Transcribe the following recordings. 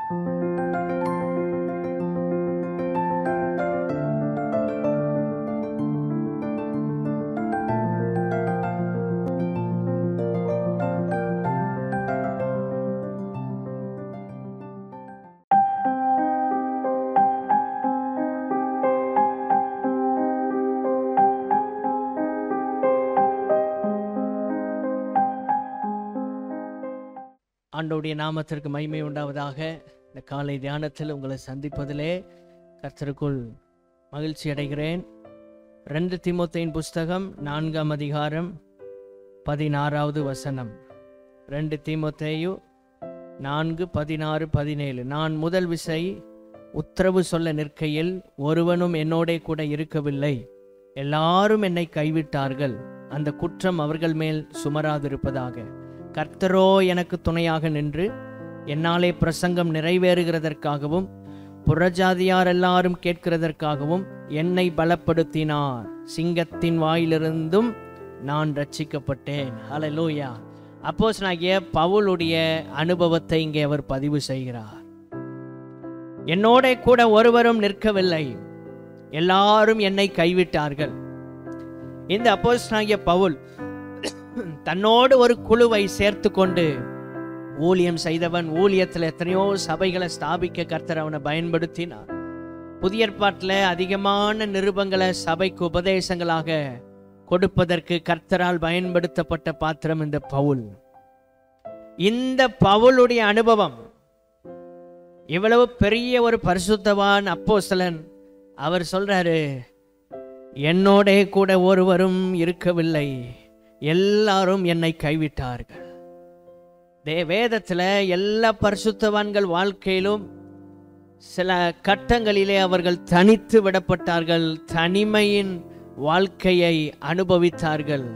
ஆண்டோடைய நாமத்திற்கு மகிமை உண்டாவதாக இந்த காலை தியானத்தில் உங்களை சந்திப்பதிலே கர்த்தருக்குள் மகிழ்ச்சி அடைகிறேன் ரெண்டு திமுத்தையின் புஸ்தகம் நான்காம் அதிகாரம் பதினாறாவது வசனம் ரெண்டு தீமோத்தேயு நான்கு பதினாறு பதினேழு நான் முதல் விசை உத்தரவு சொல்ல நிற்கையில் ஒருவனும் என்னோடே கூட இருக்கவில்லை எல்லாரும் என்னை கைவிட்டார்கள் அந்த குற்றம் அவர்கள் மேல் சுமராதிருப்பதாக கர்த்தரோ எனக்கு துணையாக நின்று என்னாலே பிரசங்கம் நிறைவேறுகிறதற்காகவும் புறஜாதியார் எல்லாரும் கேட்கிறதற்காகவும் என்னை பலப்படுத்தினார் சிங்கத்தின் வாயிலிருந்தும் நான் ரட்சிக்கப்பட்டேன் ஹalleluya அப்போஸ் நாகிய பவுலுடைய அனுபவத்தை இங்கே அவர் பதிவு செய்கிறார் என்னோட கூட ஒருவரும் நிற்கவில்லை எல்லாரும் என்னை கைவிட்டார்கள் இந்த அப்போஸ் பவுல் தன்னோடு ஒரு குழுவை சேர்த்து கொண்டு ஊழியம் செய்தவன் ஊழியத்தில் எத்தனையோ சபைகளை ஸ்தாபிக்க கர்த்தர் அவனை பயன்படுத்தினார் புதிய ஏற்பாட்டில் அதிகமான நிருபங்களை சபைக்கு உபதேசங்களாக கொடுப்பதற்கு கர்த்தரால் பயன்படுத்தப்பட்ட பாத்திரம் இந்த பவுல் இந்த பவுலுடைய அனுபவம் இவ்வளவு பெரிய ஒரு பரிசுத்தவான் அப்போஸ்தலன் அவர் சொல்றாரு என்னோட கூட ஒருவரும் இருக்கவில்லை எல்லாரும் என்னை கைவிட்டார்கள் தே வேதத்துல எல்லா பரிசுத்தவான்கள் வாழ்க்கையிலும் சில கட்டங்களிலே அவர்கள் தனித்து விடப்பட்டார்கள் தனிமையின் வாழ்க்கையை அனுபவித்தார்கள்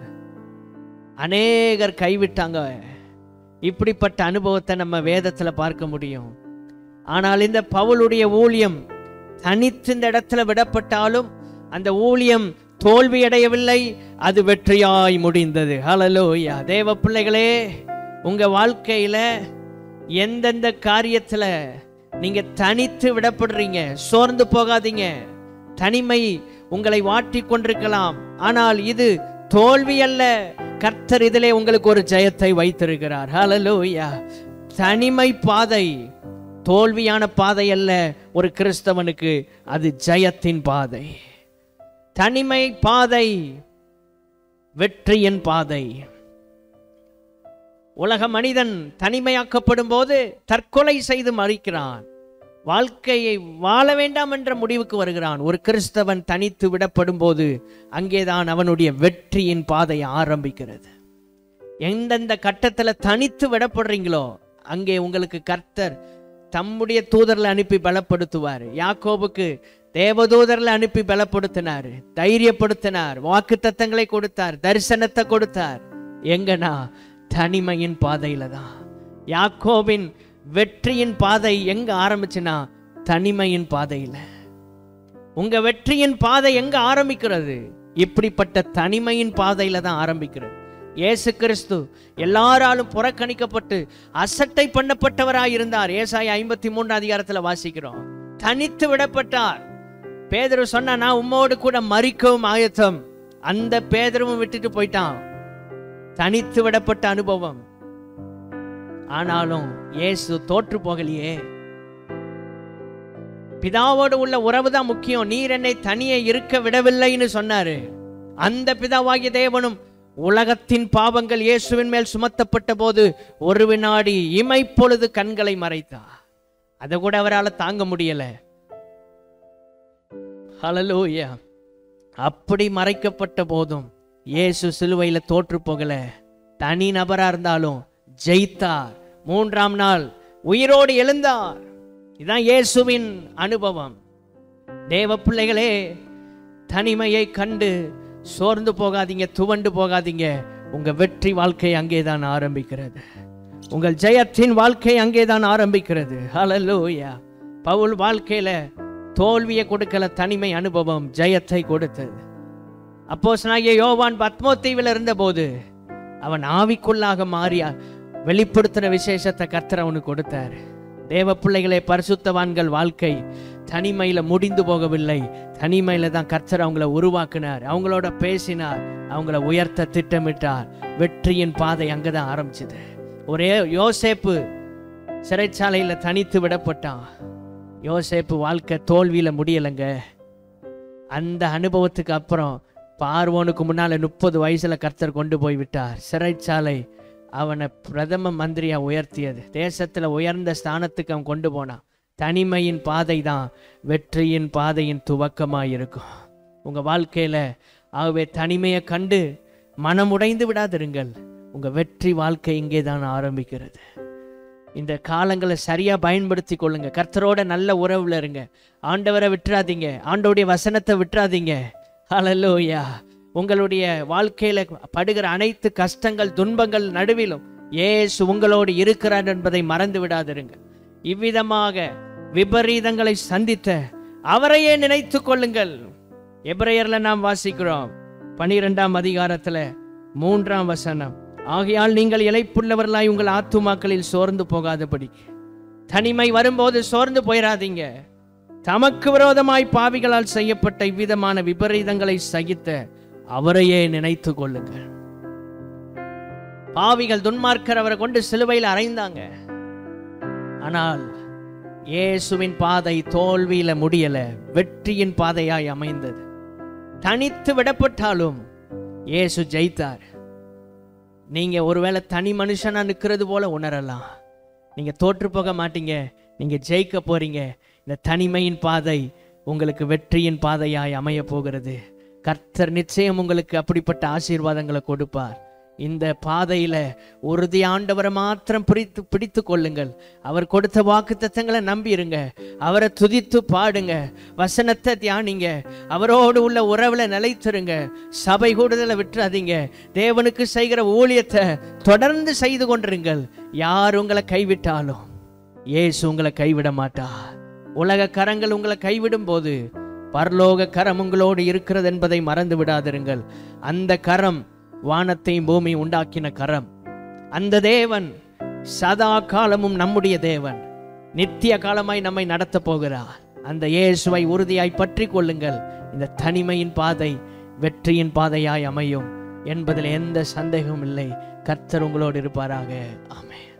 அநேகர் கைவிட்டாங்க இப்படிப்பட்ட அனுபவத்தை நம்ம வேதத்துல பார்க்க முடியும் ஆனால் இந்த பவுலுடைய ஊழியம் தனித்து இந்த இடத்துல விடப்பட்டாலும் அந்த ஊழியம் தோல்வியடையவில்லை அது வெற்றியாய் முடிந்தது ஹalleluya தேவ பிள்ளைகளே உங்க வாழ்க்கையில எந்தெந்த காரியத்துல நீங்க தனித்து விடப்படுறீங்க சோர்ந்து போகாதீங்க தனிமை உங்களை வாட்டி கொண்டிருக்கலாம் ஆனால் இது தோல்வி அல்ல கர்த்தர் இதிலே உங்களுக்கு ஒரு ஜெயத்தை வைத்திருக்கிறார் ஹalleluya தனிமை பாதை தோல்வியான பாதை அல்ல ஒரு கிறிஸ்தவனுக்கு அது ஜெயத்தின் பாதை தனிமை பாதை வெற்றியின் பாதை உலக மனிதன் தனிமையாக்கப்படும் போது தற்கொலை செய்து மறிக்கிறான் வாழ்க்கையை வாழ வேண்டாம் என்ற முடிவுக்கு வருகிறான் ஒரு கிறிஸ்தவன் தனித்து விடப்படும் போது அங்கேதான் அவனுடைய வெற்றியின் பாதை ஆரம்பிக்கிறது எந்தெந்த கட்டத்தில் தனித்து விடப்படுறீங்களோ அங்கே உங்களுக்கு கர்த்தர் தம்முடைய தூதர்ல அனுப்பி பலப்படுத்துவார் யாக்கோபுக்கு தேவதூதர்ல அனுப்பி பலப்படுத்தினார் தைரியப்படுத்தினார் வாக்கு தத்தங்களை கொடுத்தார் தரிசனத்தை கொடுத்தார் எங்கனா தனிமையின் பாதையில தான் யாக்கோபின் வெற்றியின் பாதை எங்க ஆரம்பிச்சுன்னா தனிமையின் பாதையில உங்க வெற்றியின் பாதை எங்க ஆரம்பிக்கிறது இப்படிப்பட்ட தனிமையின் பாதையில தான் ஆரம்பிக்கிறது இயேசு கிறிஸ்து எல்லாராலும் புறக்கணிக்கப்பட்டு அசட்டை பண்ணப்பட்டவராய் இருந்தார் ஏசாய ஐம்பத்தி மூன்று அதிகாரத்துல வாசிக்கிறோம் தனித்து விடப்பட்டார் பேதரு சொன்னா நான் உம்மோடு கூட மறிக்கவும் ஆயத்தம் அந்த பேதரும் விட்டுட்டு போயிட்டான் தனித்து விடப்பட்ட அனுபவம் ஆனாலும் இயேசு தோற்று போகலையே பிதாவோடு உள்ள உறவு தான் முக்கியம் நீர் என்னை தனியே இருக்க விடவில்லைன்னு சொன்னாரு அந்த பிதாவாகிய தேவனும் உலகத்தின் பாவங்கள் இயேசுவின் மேல் சுமத்தப்பட்ட போது ஒரு வினாடி இமைப்பொழுது கண்களை மறைத்தா அதை கூட அவரால் தாங்க முடியல ஹalleluya அப்படி மறைக்கப்பட்ட போதும் இயேசு சிலுவையில தோற்று போகல தனி நபரா இருந்தாலும் ஜெயித்தார் மூன்றாம் நாள் உயிரோடு எழுந்தார் இதான் இயேசுவின் அனுபவம் தேவ பிள்ளைகளே தனிமையை கண்டு சோர்ந்து போகாதீங்க துவண்டு போகாதீங்க உங்க வெற்றி வாழ்க்கை அங்கேதான் ஆரம்பிக்கிறது உங்கள் ஜெயத்தின் வாழ்க்கை அங்கேதான் ஆரம்பிக்கிறது ஹalleluya பவுல் வாழ்க்கையில தோல்வியை கொடுக்கல தனிமை அனுபவம் ஜெயத்தை கொடுத்தது அப்போஸ் நாகிய யோவான் பத்மோத்தீவில் இருந்தபோது அவன் ஆவிக்குள்ளாக மாறிய வெளிப்படுத்தின விசேஷத்தை கர்த்தர் அவனுக்கு கொடுத்தார் தேவ பிள்ளைகளே பரிசுத்தவான்கள் வாழ்க்கை தனிமையில முடிந்து போகவில்லை தனிமையில தான் கர்த்தர் அவங்கள உருவாக்கினார் அவங்களோட பேசினார் அவங்கள உயர்த்த திட்டமிட்டார் வெற்றியின் பாதை அங்கதான் ஆரம்பிச்சது ஒரே யோசேப்பு சிறைச்சாலையில தனித்து விடப்பட்டான் யோசேப்பு வாழ்க்கை தோல்வியில முடியலைங்க அந்த அனுபவத்துக்கு அப்புறம் பார்வோனுக்கு முன்னால முப்பது வயசுல கர்த்தர் கொண்டு போய் விட்டார் சிறைச்சாலை அவனை பிரதம மந்திரியா உயர்த்தியது தேசத்துல உயர்ந்த ஸ்தானத்துக்கு அவன் கொண்டு போனான் தனிமையின் பாதை தான் வெற்றியின் பாதையின் துவக்கமாக இருக்கும் உங்க வாழ்க்கையில ஆகவே தனிமையை கண்டு மனமுடைந்து விடாதிருங்கள் உங்க வெற்றி வாழ்க்கை இங்கே தான் ஆரம்பிக்கிறது இந்த காலங்களை சரியா பயன்படுத்தி கொள்ளுங்க கர்த்தரோட நல்ல உறவுல இருங்க ஆண்டவரை விட்டுறாதீங்க ஆண்டோடைய வசனத்தை விட்டுறாதீங்க ஹalleluya உங்களுடைய வாழ்க்கையில படுகிற அனைத்து கஷ்டங்கள் துன்பங்கள் நடுவிலும் இயேசு உங்களோடு இருக்கிறார் என்பதை மறந்து விடாதிருங்க இவ்விதமாக விபரீதங்களை சந்தித்த அவரையே நினைத்து கொள்ளுங்கள் எபிரேயர்ல நாம் வாசிக்கிறோம் பனிரெண்டாம் அதிகாரத்துல மூன்றாம் வசனம் ஆகையால் நீங்கள் இலைப்புள்ளவர்களாய் உங்கள் ஆத்துமாக்களில் சோர்ந்து போகாதபடி தனிமை வரும்போது சோர்ந்து போயிடாதீங்க தமக்கு விரோதமாய் பாவிகளால் செய்யப்பட்ட இவ்விதமான விபரீதங்களை சகித்த அவரையே நினைத்து கொள்ளுங்கள் பாவிகள் துன்மார்க்கர் அவரை கொண்டு சிலுவையில் அறைந்தாங்க ஆனால் இயேசுவின் பாதை தோல்வியில முடியல வெற்றியின் பாதையாய் அமைந்தது தனித்து விடப்பட்டாலும் இயேசு ஜெயித்தார் நீங்க ஒருவேளை தனி மனுஷனா நிற்கிறது போல உணரலாம் நீங்க தோற்று போக மாட்டீங்க நீங்க ஜெயிக்க போறீங்க இந்த தனிமையின் பாதை உங்களுக்கு வெற்றியின் பாதையாய் அமைய போகிறது கர்த்தர் நிச்சயம் உங்களுக்கு அப்படிப்பட்ட ஆசீர்வாதங்களை கொடுப்பார் இந்த பாதையில உறுதியாண்டவரை மாத்திரம் பிடித்து பிடித்து கொள்ளுங்கள் அவர் கொடுத்த வாக்கு நம்பி இருங்க அவரை துதித்து பாடுங்க வசனத்தை தியானிங்க அவரோடு உள்ள உறவுல நிலைத்திருங்க சபை கூடுதலை விட்டுறாதீங்க தேவனுக்கு செய்கிற ஊழியத்தை தொடர்ந்து செய்து கொண்டிருங்கள் யார் உங்களை கைவிட்டாலும் இயேசு உங்களை கைவிட மாட்டார் உலக கரங்கள் உங்களை கைவிடும் போது பரலோக கரம் உங்களோடு இருக்கிறது என்பதை மறந்து விடாதிருங்கள் அந்த கரம் வானத்தையும் பூமி உண்டாக்கின கரம் அந்த தேவன் சதா காலமும் நம்முடைய தேவன் நித்திய காலமாய் நம்மை நடத்த போகிறார் அந்த இயேசுவை உறுதியாய் பற்றி கொள்ளுங்கள் இந்த தனிமையின் பாதை வெற்றியின் பாதையாய் அமையும் என்பதில் எந்த சந்தேகமும் இல்லை கர்த்தர் உங்களோடு இருப்பாராக ஆமென்